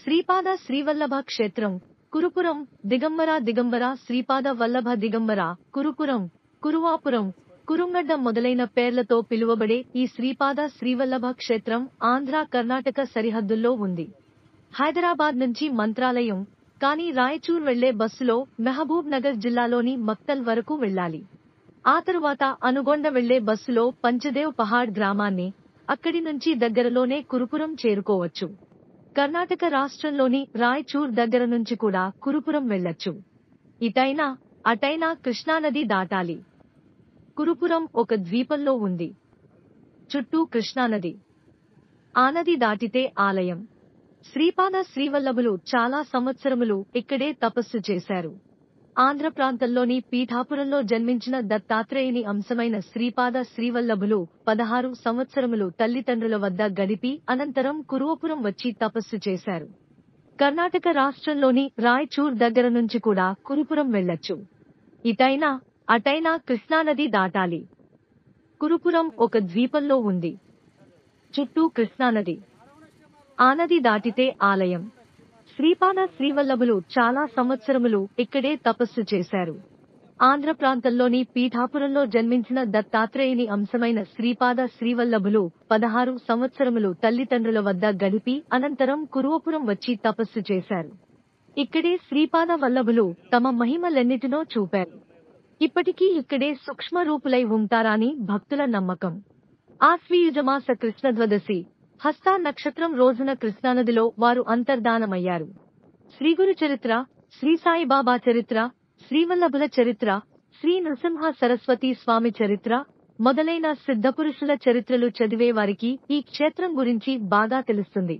శ్రీపాద శ్రీవల్లభ క్షేత్రం కురుపురం దిగంబర దిగంబర శ్రీపాద వల్లభ దిగంబర కురుపురం కురువాపురం కురుంగడ్డ మొదలైన పేర్లతో పిలువబడే ఈ శ్రీపాద శ్రీవల్లభ క్షేత్రం ఆంధ్ర కర్ణాటక సరిహద్దుల్లో ఉంది హైదరాబాద్ నుంచి మంత్రాలయం కానీ రాయచూర్ వెళ్లే బస్సులో మహబూబ్ నగర్ జిల్లాలోని మక్తల్ వరకు వెళ్ళాలి ఆ తరువాత అనుగొండ వెళ్లే బస్సులో పంచదేవ్ పహాడ్ గ్రామాన్ని అక్కడి నుంచి దగ్గరలోనే కురుపురం చేరుకోవచ్చు కర్ణాటక రాష్ట్రంలోని రాయచూర్ దగ్గర నుంచి కూడా కురుపురం వెళ్లొచ్చు ఇటైనా అటైనా కృష్ణానది దాటాలి కురుపురం ఒక ద్వీపంలో ఉంది చుట్టూ కృష్ణానది ఆ నది దాటితే ఆలయం శ్రీపాద శ్రీవల్లభులు చాలా సంవత్సరములు ఇక్కడే తపస్సు చేశారు ఆంధ్ర ప్రాంతంలోని పీఠాపురంలో జన్మించిన దత్తాత్రేయుని అంశమైన శ్రీపాద శ్రీవల్లభులు పదహారు సంవత్సరములు తల్లిదండ్రుల వద్ద గడిపి అనంతరం కురువపురం వచ్చి తపస్సు చేశారు కర్ణాటక రాష్ట్రంలోని రాయచూర్ దగ్గర నుంచి కూడా కురుపురం వెళ్లొచ్చు ఇటైనా అటైనా కృష్ణానది దాటాలి కురుపురం ఒక ద్వీపంలో ఉంది చుట్టూ కృష్ణానది ఆ నది దాటితే ఆలయం శ్రీపాద శ్రీవల్లభులు చాలా సంవత్సరములు ఇక్కడే తపస్సు చేశారు ఆంధ్ర ప్రాంతంలోని పీఠాపురంలో జన్మించిన దత్తాత్రేయుని అంశమైన శ్రీపాద శ్రీవల్లభులు పదహారు సంవత్సరములు తల్లిదండ్రుల వద్ద గడిపి అనంతరం కురువపురం వచ్చి తపస్సు చేశారు ఇక్కడే శ్రీపాద వల్లభులు తమ మహిమలెన్నిటినో చూపారు ఇప్పటికీ ఇక్కడే సూక్ష్మ రూపులై ఉంటారని భక్తుల నమ్మకం ఆశ్వీయుజమాస కృష్ణద్వదశి హస్తా నక్షత్రం రోజున కృష్ణానదిలో వారు అంతర్ధానమయ్యారు శ్రీగురు చరిత్ర శ్రీ సాయిబాబా చరిత్ర శ్రీవల్లభుల చరిత్ర శ్రీ నృసింహ సరస్వతి స్వామి చరిత్ర మొదలైన సిద్ధపురుషుల చరిత్రలు చదివే వారికి ఈ క్షేత్రం గురించి బాగా తెలుస్తుంది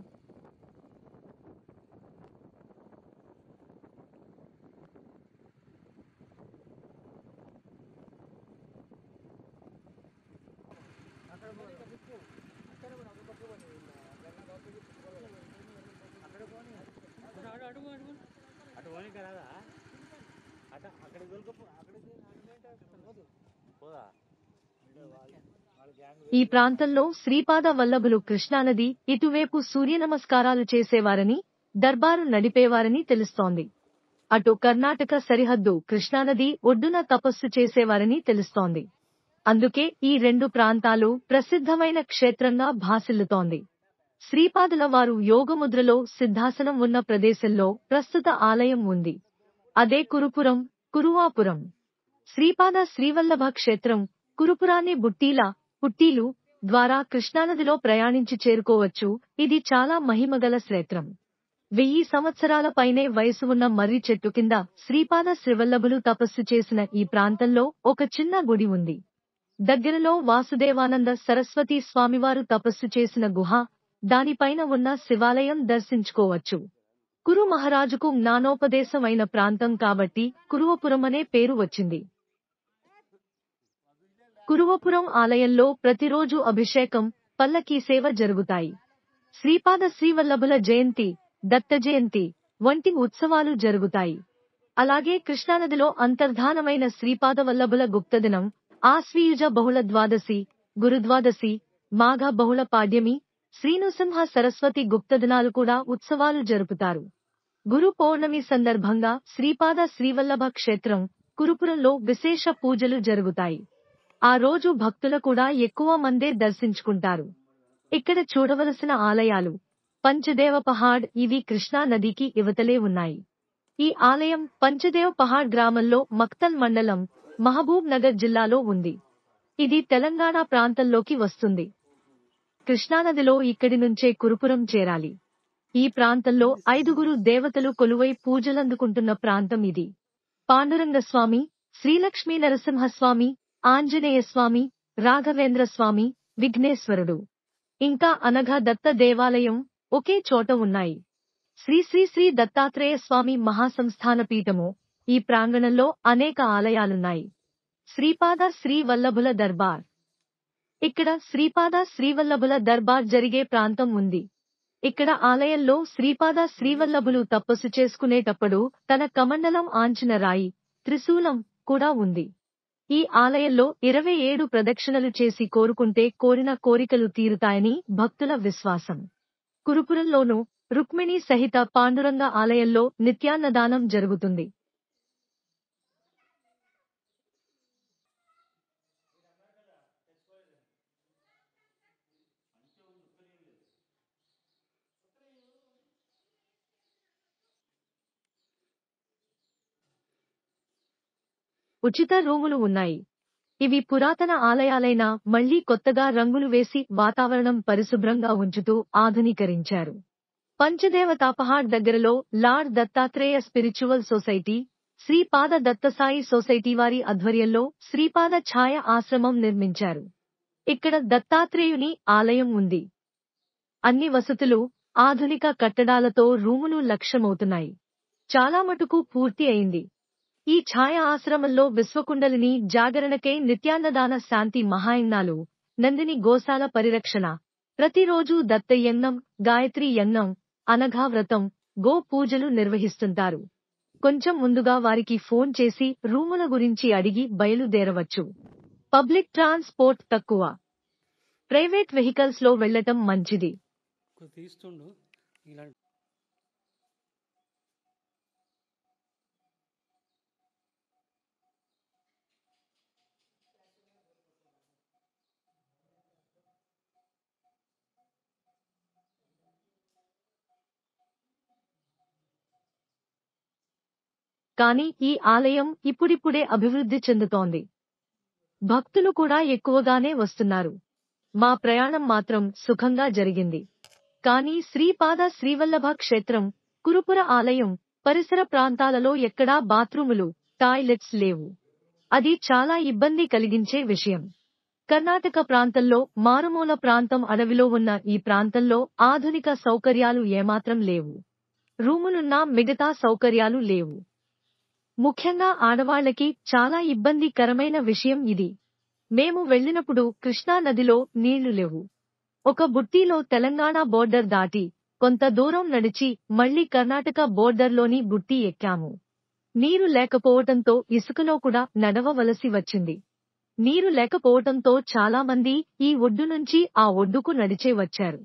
అటు పోనీకి రాదా అట అక్కడికి దొరకపో అక్కడికి పోదా వాళ్ళ గ్యాంగ్ ఈ ప్రాంతంలో శ్రీపాద వల్లభులు కృష్ణానది ఇటువైపు సూర్య నమస్కారాలు చేసేవారని దర్బారు నడిపేవారని తెలుస్తోంది అటు కర్ణాటక సరిహద్దు కృష్ణానది ఒడ్డున తపస్సు చేసేవారని తెలుస్తోంది అందుకే ఈ రెండు ప్రాంతాలు ప్రసిద్ధమైన క్షేత్రంగా భాసిల్లుతోంది శ్రీపాదుల వారు యోగముద్రలో సిద్ధాసనం ఉన్న ప్రదేశంలో ప్రస్తుత ఆలయం ఉంది అదే కురుపురం కురువాపురం శ్రీపాద శ్రీవల్లభ క్షేత్రం కురుపురాన్ని బుట్టీల పుట్టీలు ద్వారా కృష్ణానదిలో ప్రయాణించి చేరుకోవచ్చు ఇది చాలా మహిమగల క్షేత్రం వెయ్యి సంవత్సరాల పైనే వయసు ఉన్న మర్రి చెట్టు కింద శ్రీపాద శ్రీవల్లభులు తపస్సు చేసిన ఈ ప్రాంతంలో ఒక చిన్న గుడి ఉంది దగ్గరలో వాసుదేవానంద సరస్వతి స్వామివారు తపస్సు చేసిన గుహ దానిపైన ఉన్న శివాలయం దర్శించుకోవచ్చు కురు మహారాజుకు జ్ఞానోపదేశం అయిన ప్రాంతం కాబట్టి కురువపురం అనే పేరు వచ్చింది కురువపురం ఆలయంలో ప్రతిరోజు అభిషేకం పల్లకీ సేవ జరుగుతాయి శ్రీపాద శ్రీవల్లభుల జయంతి దత్త జయంతి వంటి ఉత్సవాలు జరుగుతాయి అలాగే కృష్ణానదిలో అంతర్ధానమైన శ్రీపాద వల్లభుల గుప్తదినం ఆశ్వీయుజ బహుళ ద్వాదశి గురుద్వాదశి మాఘ బహుళ పాడ్యమి శ్రీనృసింహ సరస్వతి గుప్తదినాలు కూడా ఉత్సవాలు జరుపుతారు గురు పౌర్ణమి సందర్భంగా శ్రీపాద శ్రీవల్లభ క్షేత్రం కురుపురంలో విశేష పూజలు జరుగుతాయి ఆ రోజు భక్తులు కూడా ఎక్కువ మందే దర్శించుకుంటారు ఇక్కడ చూడవలసిన ఆలయాలు పంచదేవ పహాడ్ ఇవి కృష్ణా నదికి ఇవతలే ఉన్నాయి ఈ ఆలయం పంచదేవ్ పహాడ్ గ్రామంలో మక్తల్ మండలం మహబూబ్ నగర్ జిల్లాలో ఉంది ఇది తెలంగాణ ప్రాంతంలోకి వస్తుంది కృష్ణానదిలో ఇక్కడి నుంచే కురుపురం చేరాలి ఈ ప్రాంతంలో ఐదుగురు దేవతలు కొలువై పూజలందుకుంటున్న ప్రాంతం ఇది పాండురంగ స్వామి శ్రీలక్ష్మీ నరసింహస్వామి ఆంజనేయ స్వామి రాఘవేంద్ర స్వామి విఘ్నేశ్వరుడు ఇంకా అనఘా దత్త దేవాలయం ఒకే చోట ఉన్నాయి శ్రీ శ్రీ శ్రీ దత్తాత్రేయ స్వామి మహాసంస్థాన పీఠము ఈ ప్రాంగణంలో అనేక ఆలయాలున్నాయి శ్రీపాద శ్రీ వల్లభుల దర్బార్ ఇక్కడ శ్రీపాద శ్రీవల్లభుల దర్బార్ జరిగే ప్రాంతం ఉంది ఇక్కడ ఆలయంలో శ్రీపాద శ్రీవల్లభులు తపస్సు చేసుకునేటప్పుడు తన కమండలం ఆంచిన రాయి త్రిశూలం కూడా ఉంది ఈ ఆలయంలో ఇరవై ఏడు ప్రదక్షిణలు చేసి కోరుకుంటే కోరిన కోరికలు తీరుతాయని భక్తుల విశ్వాసం కురుపురంలోనూ రుక్మిణి సహిత పాండురంగ ఆలయంలో నిత్యాన్నదానం జరుగుతుంది ఉచిత రూములు ఉన్నాయి ఇవి పురాతన ఆలయాలైన మళ్లీ కొత్తగా రంగులు వేసి వాతావరణం పరిశుభ్రంగా ఉంచుతూ ఆధునీకరించారు పంచదేవతాపహాడ్ దగ్గరలో Lord Dattatreya spiritual society Sripada Dattasai society వారి ఆధ్వర్యంలో శ్రీపాద ఛాయ ఆశ్రమం నిర్మించారు ఇక్కడ దత్తాత్రేయుని ఆలయం ఉంది అన్ని వసతులు ఆధునిక కట్టడాలతో రూములు లక్ష్యమవుతున్నాయి చాలా మటుకు పూర్తి అయింది ఈ ఛాయ ఆశ్రమంలో విశ్వకుండలిని జాగరణకై నిత్యాన్నదాన శాంతి మహాయజ్ఞాలు నందిని గోశాల పరిరక్షణ ప్రతిరోజు దత్తయజ్ఞం గాయత్రి యజ్ఞం అనఘా వ్రతం గో పూజలు నిర్వహిస్తుంటారు కొంచెం ముందుగా వారికి ఫోన్ చేసి రూముల గురించి అడిగి బయలుదేరవచ్చు పబ్లిక్ ట్రాన్స్పోర్ట్ తక్కువ ప్రైవేట్ వెహికల్స్ లో వెళ్లటం మంచిది కొద్ది తీస్తుండు ఇలాంటి కానీ ఈ ఆలయం ఇప్పుడిప్పుడే అభివృద్ధి చెందుతోంది భక్తులు కూడా ఎక్కువగానే వస్తున్నారు మా ప్రయాణం మాత్రం సుఖంగా జరిగింది కానీ శ్రీపాద శ్రీవల్లభ క్షేత్రం కురుపుర ఆలయం పరిసర ప్రాంతాలలో ఎక్కడా బాత్రూములు టాయిలెట్స్ లేవు అది చాలా ఇబ్బంది కలిగించే విషయం కర్ణాటక ప్రాంతంలో మారుమూల ప్రాంతం అడవిలో ఉన్న ఈ ప్రాంతంలో ఆధునిక సౌకర్యాలు ఏమాత్రం లేవు రూములున్నా మిగతా సౌకర్యాలు లేవు ముఖ్యంగా ఆడవాళ్లకి చాలా ఇబ్బందికరమైన విషయం ఇది మేము వెళ్ళినప్పుడు కృష్ణా నదిలో నీళ్లు లేవు ఒక బుట్టీలో తెలంగాణ బోర్డర్ దాటి కొంత దూరం నడిచి మళ్లీ కర్ణాటక బోర్డర్లోని బుట్టి ఎక్కాము నీరు లేకపోవటంతో ఇసుకలో కూడా నడవవలసి వచ్చింది నీరు లేకపోవటంతో చాలా మంది ఈ ఒడ్డు నుంచి ఆ ఒడ్డుకు నడిచే వచ్చారు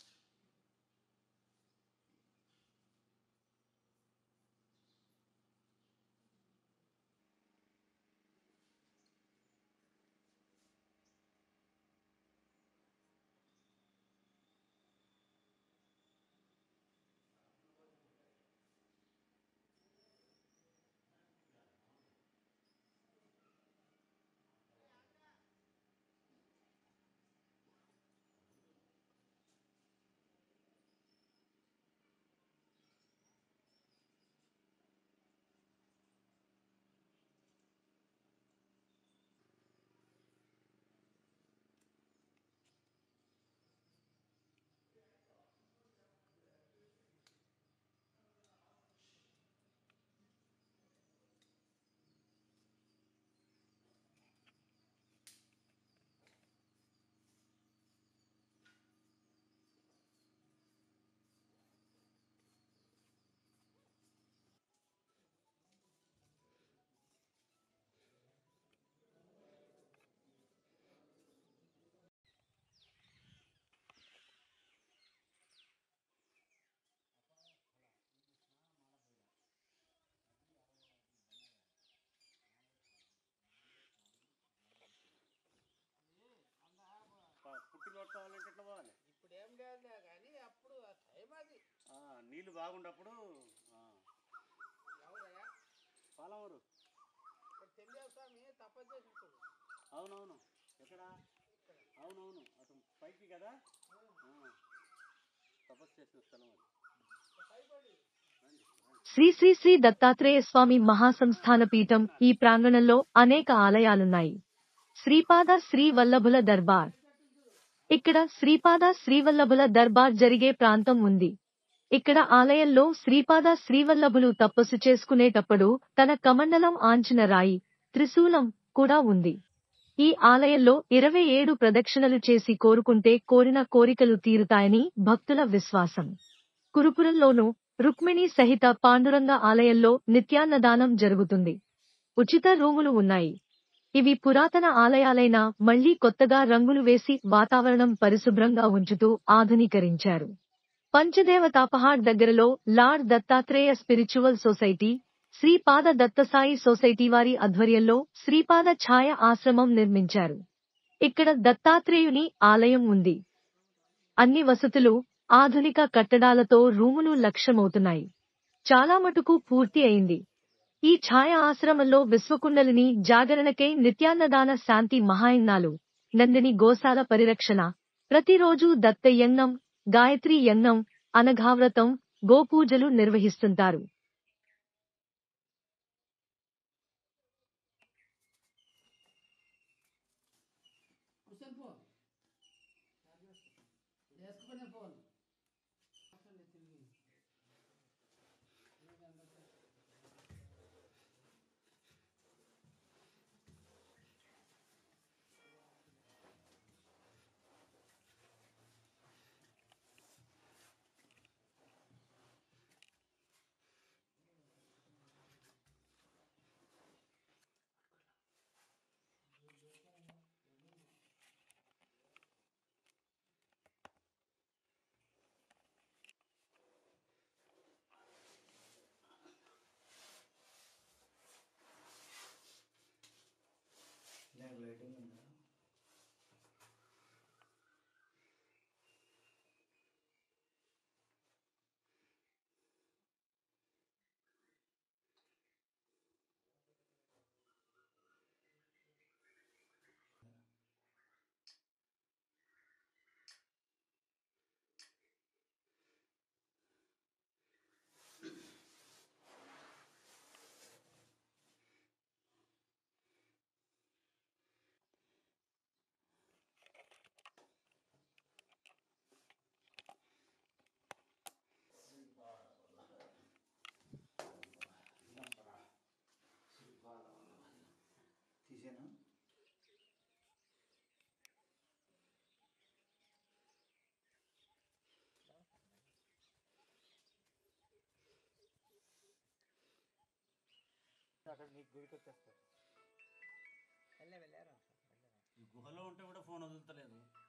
పుట్టి కొట్టుకోవాలంటే ఎట్లా పోవాలి ఇప్పుడు ఏం లేదులే కానీ అప్పుడు ఆ టైం అది ఆ, నీళ్లు బాగుండప్పుడు ఆ, ఎవరయ్యా పాలమూరు ఇక్కడ తెలియ స్వామి తపస్సు చేసినప్పుడు అవునవును ఎక్కడ అవునవును అటు పైకి కదా ఆ, తపస్సు చేసిన స్థలం అది పైబడి రండి, రండి. శ్రీ శ్రీ శ్రీ దత్తాత్రేయ స్వామి మహాసంస్థాన పీఠం ఈ ప్రాంగణంలో అనేక ఆలయాలున్నాయి శ్రీపాద శ్రీ వల్లభుల దర్బార్ ఇక్కడ శ్రీపాద శ్రీవల్లభుల దర్బార్ జరిగే ప్రాంతం ఉంది ఇక్కడ ఆలయంలో శ్రీపాద శ్రీవల్లభులు తపస్సు చేసుకునేటప్పుడు తన కమండలం ఆంచిన రాయి త్రిశూలం కూడా ఉంది ఈ ఆలయంలో ఇరవై ఏడు ప్రదక్షిణలు చేసి కోరుకుంటే కోరిన కోరికలు తీరుతాయని భక్తుల విశ్వాసం కురుపురంలోనూ రుక్మిణి సహిత పాండురంగ ఆలయంలో నిత్యాన్నదానం జరుగుతుంది ఉచిత రూములు ఉన్నాయి ఇవి పురాతన ఆలయాలైన మళ్లీ కొత్తగా రంగులు వేసి వాతావరణం పరిశుభ్రంగా ఉంచుతూ ఆధునీకరించారు పంచదేవతాపహాడ్ దగ్గరలో Lord Dattatreya spiritual society Sripada Dattasai society వారి ఆధ్వర్యంలో శ్రీపాద ఛాయ ఆశ్రమం నిర్మించారు ఇక్కడ దత్తాత్రేయుని ఆలయం ఉంది అన్ని వసతులు ఆధునిక కట్టడాలతో రూములు లక్ష్యమవుతున్నాయి చాలా మటుకు పూర్తి అయింది ఈ ఛాయ ఆశ్రమంలో విశ్వకుండలిని జాగరణకై నిత్యాన్నదాన శాంతి మహాయజ్ఞాలు నందిని గోశాల పరిరక్షణ ప్రతిరోజు దత్త యజ్ఞం గాయత్రి యజ్ఞం అనఘావ్రతం గోపూజలు నిర్వహిస్తుంటారు కూర్చొని పో వేసుకునే పోను తీసేనా వెళ్ళే వెళ్ళారా ఈ గుహలో ఉంటే కూడా ఫోన్ వదులుతలేదు